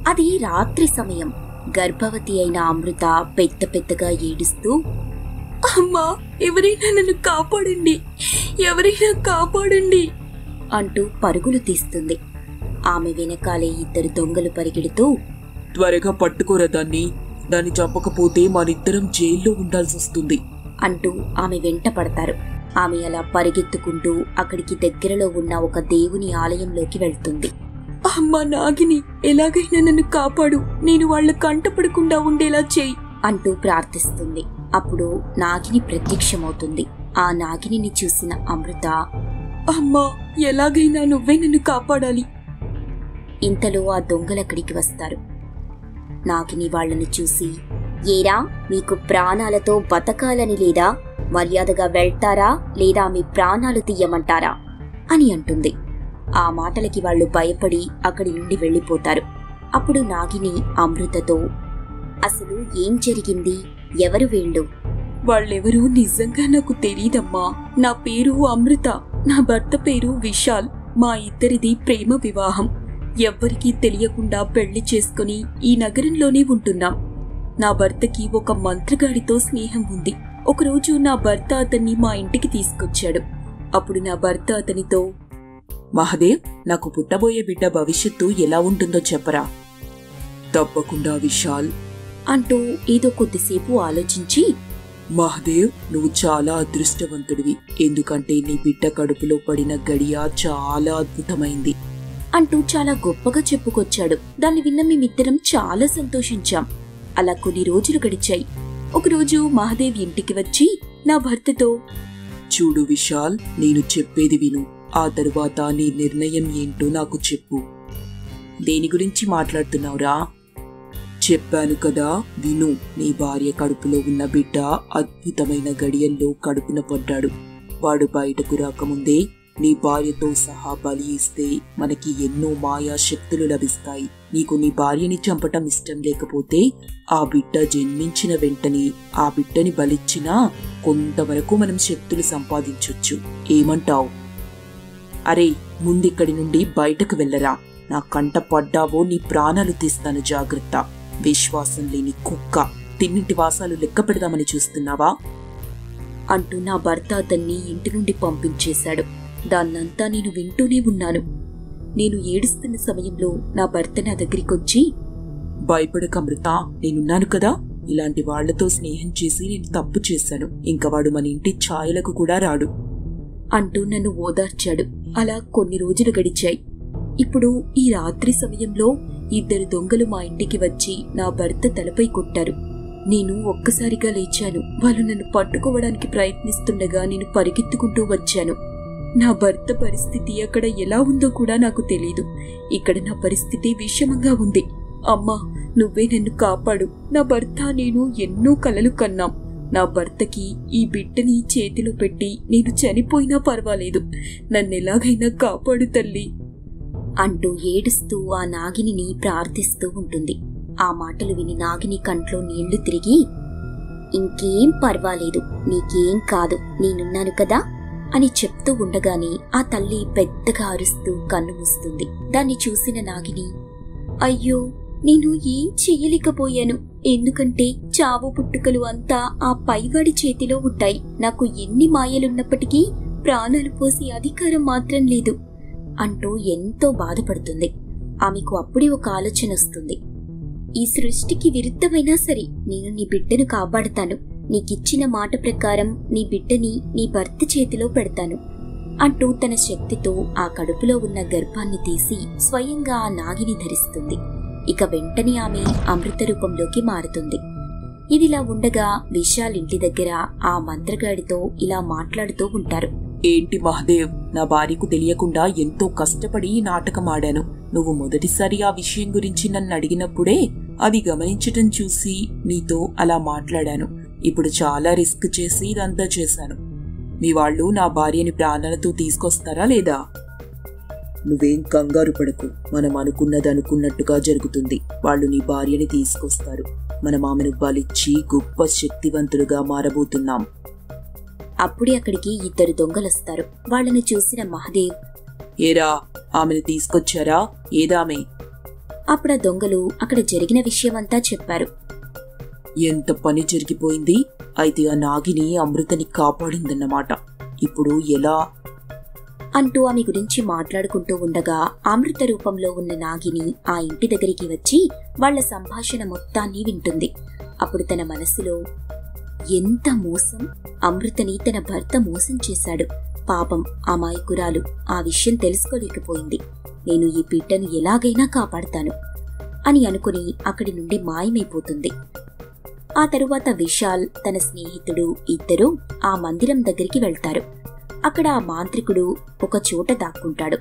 అది రాత్రి సమయం గర్భవతి అయిన అమృత పెద్ద పెద్దగా ఏడుస్తూ అమ్మా ఎవరైనా నన్ను కాపాడండి ఎవరైనా కాపాడండి అంటూ పరుగులు తీస్తుంది ఆమె వెనకాలే ఇద్దరు దొంగలు పరిగెడుతూ త్వరగా పట్టుకోరా దాన్ని దాన్ని చంపకపోతే మనిద్దరం జైల్లో ఉండాల్సి వస్తుంది అంటూ ఆమె వెంట పడతారు ఆమె అలా పరిగెత్తుకుంటూ అక్కడికి దగ్గరలో ఉన్న ఒక దేవుని ఆలయంలోకి వెళ్తుంది అమ్మా నాగిని ఎలాగైనా నన్ను కాపాడు నేను వాళ్ళ కంటపడకుండా ఉండేలా చేయి అంటూ ప్రార్థిస్తుంది అప్పుడు నాగిని ప్రత్యక్షమవుతుంది ఆ నాగిని చూసిన అమృత అమ్మా ఎలాగైనా నువ్వే నన్ను కాపాడాలి ఇంతలో ఆ దొంగలక్కడికి వస్తారు నాగిని వాళ్ళని చూసి ఏరా మీకు ప్రాణాలతో బతకాలని లేదా మర్యాదగా వెళ్తారా లేదా మీ ప్రాణాలు తీయమంటారా అని అంటుంది ఆ మాటలకి వాళ్ళు భయపడి అక్కడి నుండి వెళ్ళిపోతారు అప్పుడు నాగిని అమృతతో అసలు ఏం జరిగింది ఎవరు వీళ్ళు వాళ్ళెవరూ నిజంగా నాకు తెలీదమ్మా నా పేరు అమృత నా భర్త పేరు విశాల్ మా ఇద్దరిది ప్రేమ వివాహం ఎవ్వరికీ తెలియకుండా పెళ్లి చేసుకుని ఈ నగరంలోనే ఉంటున్నాం నా భర్తకి ఒక మంత్రగాడితో స్నేహం ఉంది ఒకరోజు నా భర్త అతన్ని మా ఇంటికి తీసుకొచ్చాడు అప్పుడు నా భర్త అతనితో మహదేవ్ నాకు పుట్టబోయే బిడ్డ భవిష్యత్తు ఎలా ఉంటుందో చెప్పరా తప్పకుండా విశాల్ అంటూ ఏదో కొద్దిసేపు ఆలోచించి మహదేవ్ నువ్వు చాలా అదృష్టవంతుడివి ఎందుకంటే నీ బిడ్డ కడుపులో పడిన గడియ చాలా అద్భుతమైంది అంటూ చాలా గొప్పగా చెప్పుకొచ్చాడు దాన్ని విన్న మేమిద్దరం చాలా సంతోషించాం అలా కొన్ని రోజులు గడిచాయి ఒకరోజు మహాదేవ్ ఇంటికి వచ్చి నా భర్తతో చూడు విశాల్ నేను చెప్పేది విను ఆ తరువాత నీ నిర్ణయం ఏంటో నాకు చెప్పు దేని గురించి మాట్లాడుతున్నావురా చెప్పాను కదా విను నీ భార్య కడుపులో ఉన్న బిడ్డ అద్భుతమైన గడియల్లో కడుపున పడ్డాడు వాడు బయటకు రాకముందే నీ భార్యతో సహా బలి ఇస్తే మనకి ఎన్నో మాయా శక్తులు లభిస్తాయి నీకు నీ భార్యని చంపటం ఇష్టం లేకపోతే ఆ బిడ్డ జన్మించిన వెంటనే ఆ బిడ్డని బలిచ్చినా కొంతవరకు మనం శక్తులు సంపాదించొచ్చు ఏమంటావ్ అరే ముందిక్కడి నుండి బయటకు వెళ్ళరా నా కంట పడ్డావో నీ ప్రాణాలు తీస్తాను జాగ్రత్త విశ్వాసం లేని కుక్క తిన్నింటి వాసాలు లెక్క పెడదామని చూస్తున్నావా అంటూ నా భర్త అతన్ని ఇంటి నుండి పంపించేశాడు దాన్నంతా నేను వింటూనే ఉన్నాను నేను ఏడుస్తున్న సమయంలో నా భర్త నా దగ్గరికొచ్చి భయపడక అమృత నేనున్నాను కదా ఇలాంటి వాళ్లతో స్నేహం చేసి నేను తప్పు చేశాను ఇంకా వాడు మన ఇంటి ఛాయలకు కూడా రాడు అంటూ నన్ను ఓదార్చాడు అలా కొన్ని రోజులు గడిచాయి ఇప్పుడు ఈ రాత్రి సమయంలో ఇద్దరు దొంగలు మా ఇంటికి వచ్చి నా భర్త తలపై కొట్టారు నేను ఒక్కసారిగా లేచాను వాళ్ళు నన్ను పట్టుకోవడానికి ప్రయత్నిస్తుండగా నేను పరిగెత్తుకుంటూ వచ్చాను నా భర్త పరిస్థితి అక్కడ ఎలా ఉందో కూడా నాకు తెలీదు ఇక్కడ నా పరిస్థితి విషమంగా ఉంది అమ్మా నువ్వే నన్ను కాపాడు నా భర్త నేను ఎన్నో కలలు కన్నాం నా భర్తకి ఈ బిడ్డని చేతిలో పెట్టి నేను చనిపోయినా పర్వాలేదు నన్నెలాగైనా కాపాడు తల్లి అంటూ ఏడుస్తూ ఆ నాగిని ప్రార్థిస్తూ ఉంటుంది ఆ మాటలు విని నాగిని కంట్లో నీళ్లు తిరిగి ఇంకేం పర్వాలేదు నీకేం కాదు నేనున్నాను కదా అని చెప్తూ ఉండగానే ఆ తల్లి పెద్దగా అరుస్తూ కన్ను మూస్తుంది దాన్ని చూసిన నాగిని అయ్యో నేను ఏం చెయ్యలేకపోయాను ఎందుకంటే చావు పుట్టుకలు అంతా ఆ పైవాడి చేతిలో ఉంటాయి నాకు ఎన్ని మాయలున్నప్పటికీ ప్రాణాలు పోసే అధికారం మాత్రం లేదు అంటూ ఎంతో బాధపడుతుంది ఆమెకు అప్పుడే ఒక ఆలోచన వస్తుంది ఈ సృష్టికి విరుద్ధమైనా సరే నేను నీ బిడ్డను కాపాడతాను నీకిచ్చిన మాట ప్రకారం నీ బిడ్డని నీ భర్త చేతిలో పెడతాను అంటూ తన శక్తితో ఆ కడుపులో ఉన్న గర్భాన్ని తీసి స్వయంగా ఆ నాగిని ధరిస్తుంది ఇక వెంటనే ఆమె అమృత రూపంలోకి మారుతుంది ఇదిలా ఉండగా విశాల్ ఇంటి దగ్గర ఆ మంత్రగాడితో ఇలా మాట్లాడుతూ ఉంటారు ఏంటి మహదేవ్ నా భార్యకు తెలియకుండా ఎంతో కష్టపడి ఈ నాటకం ఆడాను నువ్వు మొదటిసారి ఆ విషయం గురించి నన్ను అడిగినప్పుడే అది గమనించటం చూసి నీతో అలా మాట్లాడాను ఇప్పుడు చాలా రిస్క్ చేసి ఇదంతా చేశాను మీ వాళ్ళు నా భార్యని ప్రాణాలతో తీసుకొస్తారా లేదా నువ్వేం కంగారు పడకు మనం అనుకున్నది అనుకున్నట్టుగా జరుగుతుంది వాళ్ళు నీ భార్యని తీసుకొస్తారు మనం ఆమెను బలిచ్చి గొప్ప శక్తివంతులుగా మారబోతున్నాం అప్పుడే అక్కడికి ఇద్దరు దొంగలొస్తారు వాళ్ళని చూసిన మహదేవ్ ఏరా ఆమెను తీసుకొచ్చారా ఏదామే అప్పుడు ఆ దొంగలు అక్కడ జరిగిన విషయమంతా చెప్పారు ఎంత పని జరిగిపోయింది అయితే ఆ నాగిని అమృతని కాపాడిందన్నమాట ఇప్పుడు ఎలా అంటూ ఆమె గురించి మాట్లాడుకుంటూ ఉండగా అమృత రూపంలో ఉన్న నాగిని ఆ ఇంటి దగ్గరికి వచ్చి వాళ్ళ సంభాషణ మొత్తాన్ని వింటుంది అప్పుడు తన మనసులో ఎంత మోసం అమృతని తన భర్త మోసం చేశాడు పాపం అమాయకురాలు ఆ విషయం తెలుసుకోలేకపోయింది నేను ఈ బిడ్డను ఎలాగైనా కాపాడతాను అని అనుకుని అక్కడి నుండి మాయమైపోతుంది ఆ తరువాత విశాల్ తన స్నేహితుడు ఇద్దరూ ఆ మందిరం దగ్గరికి వెళ్తారు అక్కడ ఆ మాంత్రికుడు ఒక చోట దాక్కుంటాడు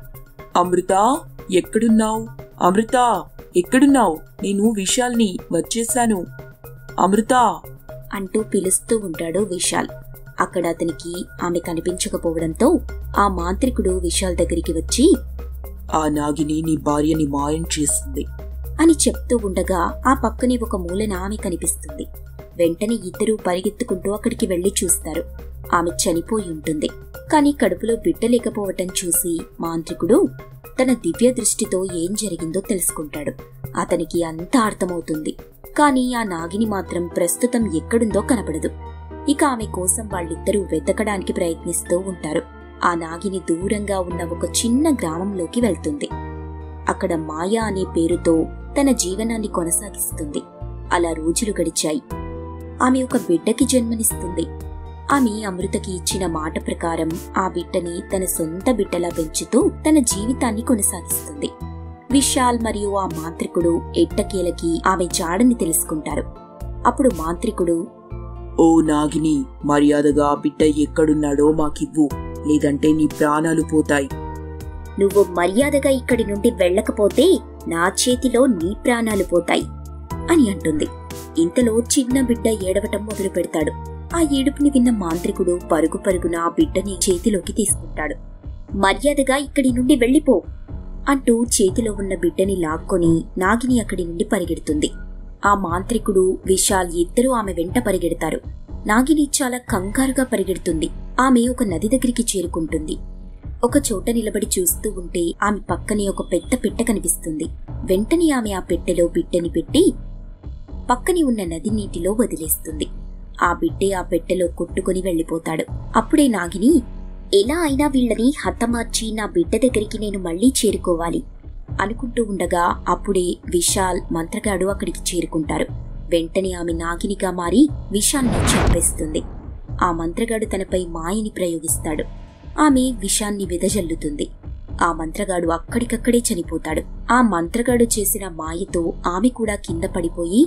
అమృత ఎక్కడున్నావు అమృత ఎక్కడున్నావు నేను విశాల్ని వచ్చేశాను అమృత అంటూ పిలుస్తూ ఉంటాడు విశాల్ అక్కడ అతనికి ఆమె కనిపించకపోవడంతో ఆ మాంత్రికుడు విశాల్ దగ్గరికి వచ్చి ఆ నాగిని నీ భార్యని మాయం చేసింది అని చెప్తూ ఉండగా ఆ పక్కనే ఒక మూలన ఆమె కనిపిస్తుంది వెంటనే ఇద్దరూ పరిగెత్తుకుంటూ అక్కడికి వెళ్లి చూస్తారు ఆమె చనిపోయి ఉంటుంది కాని కడుపులో బిడ్డ లేకపోవటం చూసి మాంత్రికుడు తన దివ్య దృష్టితో ఏం జరిగిందో తెలుసుకుంటాడు అతనికి అంతా అర్థమవుతుంది కాని ఆ నాగిని మాత్రం ప్రస్తుతం ఎక్కడుందో కనపడదు ఇక ఆమె కోసం వాళ్ళిద్దరూ వెతకడానికి ప్రయత్నిస్తూ ఉంటారు ఆ నాగిని దూరంగా ఉన్న ఒక చిన్న గ్రామంలోకి వెళ్తుంది అక్కడ మాయా అనే పేరుతో తన జీవనాన్ని కొనసాగిస్తుంది అలా రోజులు గడిచాయి ఆమె ఒక బిడ్డకి జన్మనిస్తుంది ఆమె అమృతకి ఇచ్చిన మాట ప్రకారం ఆ బిడ్డని తన సొంత బిడ్డలా పెంచుతూ తన జీవితాన్ని కొనసాగిస్తుంది విశాల్ మరియు ఆ మాంత్రికుడు ఎట్టకేలకి ఆమె జాడని తెలుసుకుంటారు అప్పుడు మాంత్రికుడు ఓ నాగిని మర్యాదగా ఆ బిడ్డ ఎక్కడున్నాడో మాకివ్వు లేదంటే నీ ప్రాణాలు పోతాయి నువ్వు మర్యాదగా ఇక్కడి నుండి వెళ్ళకపోతే నా చేతిలో నీ ప్రాణాలు పోతాయి అని అంటుంది ఇంతలో చిన్న బిడ్డ ఏడవటం మొదలు పెడతాడు ఆ ఏడుపుని విన్న మాంత్రికుడు పరుగు పరుగున ఆ బిడ్డని చేతిలోకి తీసుకుంటాడు మర్యాదగా ఇక్కడి నుండి వెళ్ళిపో అంటూ చేతిలో ఉన్న బిడ్డని లాక్కొని నాగిని అక్కడి నుండి పరిగెడుతుంది ఆ మాంత్రికుడు విశాల్ ఇద్దరూ ఆమె వెంట పరిగెడతారు నాగిని చాలా కంగారుగా పరిగెడుతుంది ఆమె ఒక నది దగ్గరికి చేరుకుంటుంది ఒక చోట నిలబడి చూస్తూ ఉంటే ఆమె పక్కనే ఒక పెద్ద పెట్టె కనిపిస్తుంది వెంటనే ఆమె ఆ పెట్టెలో బిడ్డని పెట్టి పక్కనే ఉన్న నది నీటిలో వదిలేస్తుంది ఆ బిడ్డే ఆ పెట్టెలో కొట్టుకుని వెళ్ళిపోతాడు అప్పుడే నాగిని ఎలా అయినా వీళ్ళని హతమార్చి నా బిడ్డ దగ్గరికి నేను మళ్ళీ చేరుకోవాలి అనుకుంటూ ఉండగా అప్పుడే విశాల్ మంత్రగాడు అక్కడికి చేరుకుంటారు వెంటనే ఆమె నాగినిగా మారి విషాన్ని చంపేస్తుంది ఆ మంత్రగాడు తనపై మాయని ప్రయోగిస్తాడు ఆమె విషాన్ని వెదజల్లుతుంది ఆ మంత్రగాడు అక్కడికక్కడే చనిపోతాడు ఆ మంత్రగాడు చేసిన మాయతో ఆమె కూడా కింద పడిపోయి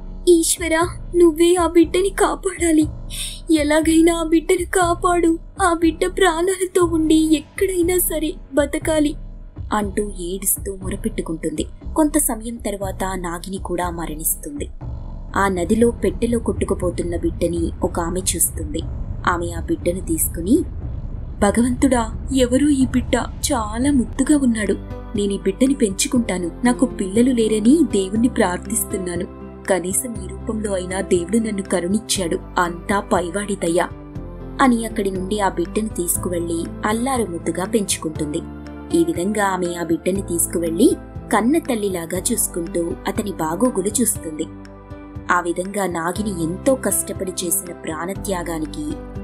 ఈశ్వరా నువ్వే ఆ బిడ్డని కాపాడాలి ఎలాగైనా ఆ బిడ్డని కాపాడు ఆ బిడ్డ ప్రాణాలతో ఉండి ఎక్కడైనా సరే బతకాలి అంటూ ఏడుస్తూ మొరపెట్టుకుంటుంది కొంత సమయం తర్వాత నాగిని కూడా మరణిస్తుంది ఆ నదిలో పెట్టెలో కొట్టుకుపోతున్న బిడ్డని ఒక ఆమె చూస్తుంది ఆమె ఆ బిడ్డను తీసుకుని భగవంతుడా ఎవరూ ఈ బిడ్డ చాలా ముద్దుగా ఉన్నాడు నేను ఈ బిడ్డని పెంచుకుంటాను నాకు పిల్లలు లేరని దేవుణ్ణి ప్రార్థిస్తున్నాను కనీసం ఈ రూపంలో అయినా దేవుడు నన్ను కరుణిచ్చాడు అంతా పైవాడి దయ అని అక్కడి నుండి ఆ బిడ్డని తీసుకువెళ్లి అల్లారు ముద్దుగా పెంచుకుంటుంది ఈ విధంగా ఆమె ఆ బిడ్డని తీసుకువెళ్లి కన్న తల్లిలాగా చూసుకుంటూ అతని బాగోగులు చూస్తుంది ఆ విధంగా నాగిని ఎంతో కష్టపడి చేసిన ప్రాణత్యాగానికి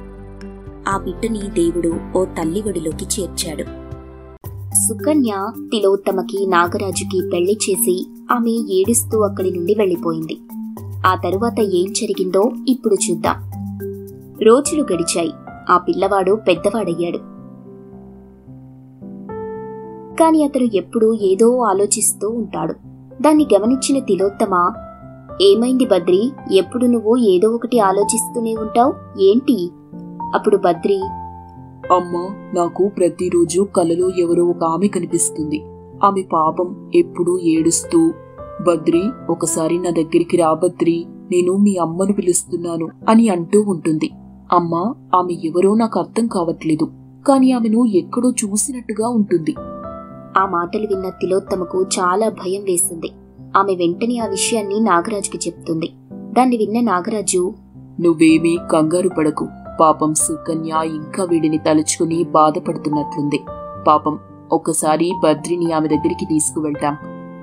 ఆ బిడ్డని దేవుడు ఓ తల్లి ఒడిలోకి చేర్చాడు సుకన్య తిలోత్తమకి నాగరాజుకి పెళ్లి చేసి ఆమె ఏడుస్తూ అక్కడి నుండి వెళ్లిపోయింది ఆ తరువాత ఏం జరిగిందో ఇప్పుడు చూద్దాం రోజులు గడిచాయి ఆ పిల్లవాడు పెద్దవాడయ్యాడు కాని అతను ఎప్పుడూ ఏదో ఆలోచిస్తూ ఉంటాడు దాన్ని గమనించిన తిలోత్తమ ఏమైంది బద్రి ఎప్పుడు నువ్వు ఏదో ఒకటి ఆలోచిస్తూనే ఉంటావు ఏంటి అప్పుడు బద్రి అమ్మా నాకు ప్రతిరోజు కలలో ఎవరో ఒక ఆమె కనిపిస్తుంది ఆమె పాపం ఎప్పుడూ ఏడుస్తూ బద్రి ఒకసారి నా దగ్గరికి రా బద్రి నేను మీ అమ్మను పిలుస్తున్నాను అని అంటూ ఉంటుంది అమ్మా ఆమె ఎవరో నాకు అర్థం కావట్లేదు కాని ఆమెను ఎక్కడో చూసినట్టుగా ఉంటుంది ఆ మాటలు విన్న తిలోత్తమకు చాలా భయం వేసింది ఆమె వెంటనే ఆ విషయాన్ని నాగరాజుకి చెప్తుంది దాన్ని విన్న నాగరాజు నువ్వేమీ కంగారు పడకు పాపం సుకన్య ఇంకా వీడిని తలుచుకుని బాధపడుతున్నట్లుంది పాపం ఒకసారి బద్రిని ఆమె దగ్గరికి తీసుకువెళ్తాం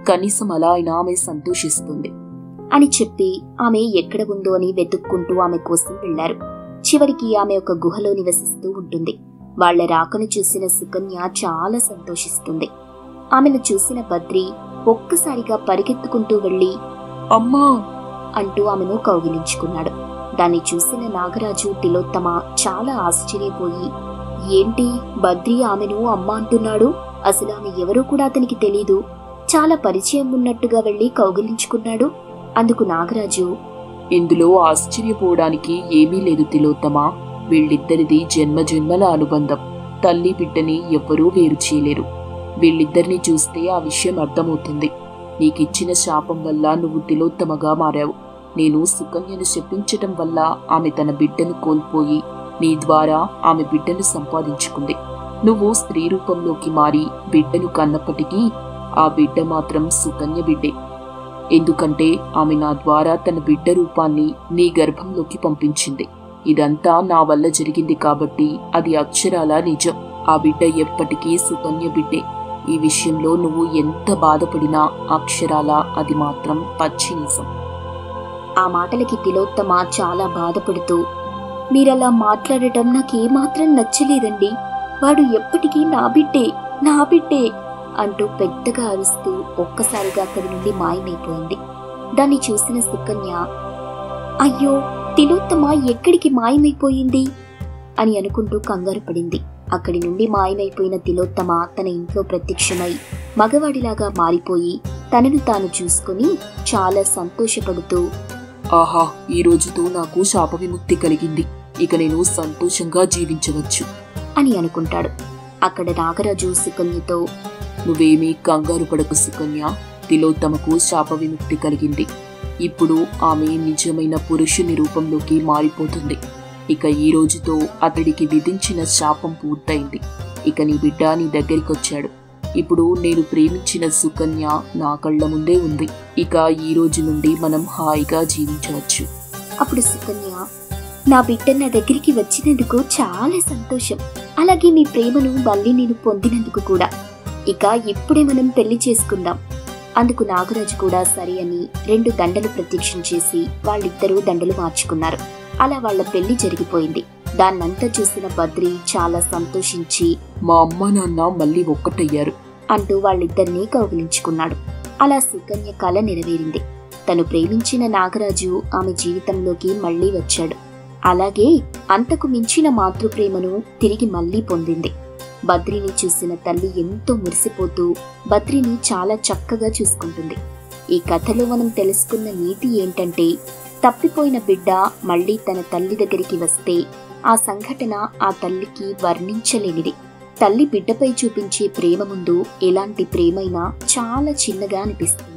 కనీసం అలా అయినా ఆమె సంతోషిస్తుంది అని చెప్పి ఆమె ఎక్కడ ఉందో అని వెతుక్కుంటూ ఆమె కోసం వెళ్లారు చివరికి ఆమె ఒక గుహలో నివసిస్తూ ఉంటుంది వాళ్ల రాకను చూసిన సుకన్య చాలా సంతోషిస్తుంది ఆమెను చూసిన బద్రి ఒక్కసారిగా పరిగెత్తుకుంటూ వెళ్లి అమ్మా అంటూ ఆమెను కౌగిలించుకున్నాడు దాన్ని చూసిన నాగరాజు తిలోత్తమ చాలా ఆశ్చర్యపోయి ఏంటి బద్రి ఆమెను అమ్మ అంటున్నాడు అసలు ఆమె ఎవరో కూడా అతనికి తెలీదు చాలా పరిచయం ఉన్నట్టుగా వెళ్లి కౌగిలించుకున్నాడు అందుకు నాగరాజు ఇందులో ఆశ్చర్యపోవడానికి ఏమీ లేదు తిలోత్తమా వీళ్ళిద్దరిది జన్మ జన్మల అనుబంధం తల్లి బిడ్డని ఎవ్వరూ వేరు చేయలేరు వీళ్ళిద్దరిని చూస్తే ఆ విషయం అర్థమవుతుంది నీకిచ్చిన శాపం వల్ల నువ్వు తిలోత్తమగా మారావు నేను సుకన్యను శపించటం వల్ల ఆమె తన బిడ్డను కోల్పోయి నీ ద్వారా ఆమె బిడ్డను సంపాదించుకుంది నువ్వు స్త్రీ రూపంలోకి మారి బిడ్డను కన్నప్పటికీ ఆ బిడ్డ మాత్రం సుకన్య బిడ్డే ఎందుకంటే ఆమె నా ద్వారా తన బిడ్డ రూపాన్ని నీ గర్భంలోకి పంపించింది ఇదంతా నా వల్ల జరిగింది కాబట్టి అది అక్షరాల నిజం ఆ బిడ్డ ఎప్పటికీ సుకన్య బిడ్డే ఈ విషయంలో నువ్వు ఎంత బాధపడినా అక్షరాల అది మాత్రం పచ్చి నిజం ఆ మాటలకి తిలోత్తమ చాలా బాధపడుతూ మీరలా మాట్లాడటం నాకేమాత్రం నచ్చలేదండి వాడు ఎప్పటికీ నా బిడ్డే నా బిడ్డే అంటూ పెద్దగా అరుస్తూ ఒక్కసారిగా అక్కడి నుండి మాయమైపోయింది దాన్ని చూసిన సుకన్య అయ్యో తిలోత్తమ ఎక్కడికి మాయమైపోయింది అని అనుకుంటూ కంగారు పడింది అక్కడి నుండి మాయమైపోయిన తిలోత్తమ తన ఇంట్లో ప్రత్యక్షమై మగవాడిలాగా మారిపోయి తనను తాను చూసుకుని చాలా సంతోషపడుతూ ఆహా ఈ రోజుతో నాకు శాప విముక్తి కలిగింది ఇక నేను సంతోషంగా జీవించవచ్చు అని అనుకుంటాడు అక్కడ నాగరాజు సుకన్యతో నువ్వేమీ కంగారు పడకు సుకన్య తిలోత్తమకు శాప విముక్తి కలిగింది ఇప్పుడు ఆమె నిజమైన పురుషుని రూపంలోకి మారిపోతుంది ఇక ఈ రోజుతో అతడికి విధించిన శాపం పూర్తయింది ఇక నీ బిడ్డ నీ దగ్గరికొచ్చాడు ఇప్పుడు నేను ప్రేమించిన సుకన్య నా కళ్ళ ముందే ఉంది ఇక ఈ రోజు నుండి మనం హాయిగా జీవించవచ్చు అప్పుడు సుకన్య నా బిడ్డ నా దగ్గరికి వచ్చినందుకు చాలా సంతోషం అలాగే మీ ప్రేమను మళ్ళీ నేను పొందినందుకు కూడా ఇక ఇప్పుడే మనం పెళ్లి చేసుకుందాం అందుకు నాగరాజు కూడా సరే అని రెండు దండలు ప్రత్యక్షం చేసి వాళ్ళిద్దరూ దండలు మార్చుకున్నారు అలా వాళ్ళ పెళ్లి జరిగిపోయింది దాన్నంతా చూసిన బద్రి చాలా సంతోషించి మా అమ్మ నాన్న మళ్ళీ ఒక్కటయ్యారు అంటూ వాళ్ళిద్దరినీ కౌగిలించుకున్నాడు అలా సుకన్య కల నెరవేరింది తను ప్రేమించిన నాగరాజు ఆమె జీవితంలోకి మళ్ళీ వచ్చాడు అలాగే అంతకు మించిన మాతృప్రేమను తిరిగి మళ్ళీ పొందింది బద్రిని చూసిన తల్లి ఎంతో మురిసిపోతూ బద్రిని చాలా చక్కగా చూసుకుంటుంది ఈ కథలో మనం తెలుసుకున్న నీతి ఏంటంటే తప్పిపోయిన బిడ్డ మళ్ళీ తన తల్లి దగ్గరికి వస్తే ఆ సంఘటన ఆ తల్లికి వర్ణించలేనిది తల్లి బిడ్డపై చూపించే ప్రేమ ముందు ఎలాంటి ప్రేమైనా చాలా చిన్నగా అనిపిస్తుంది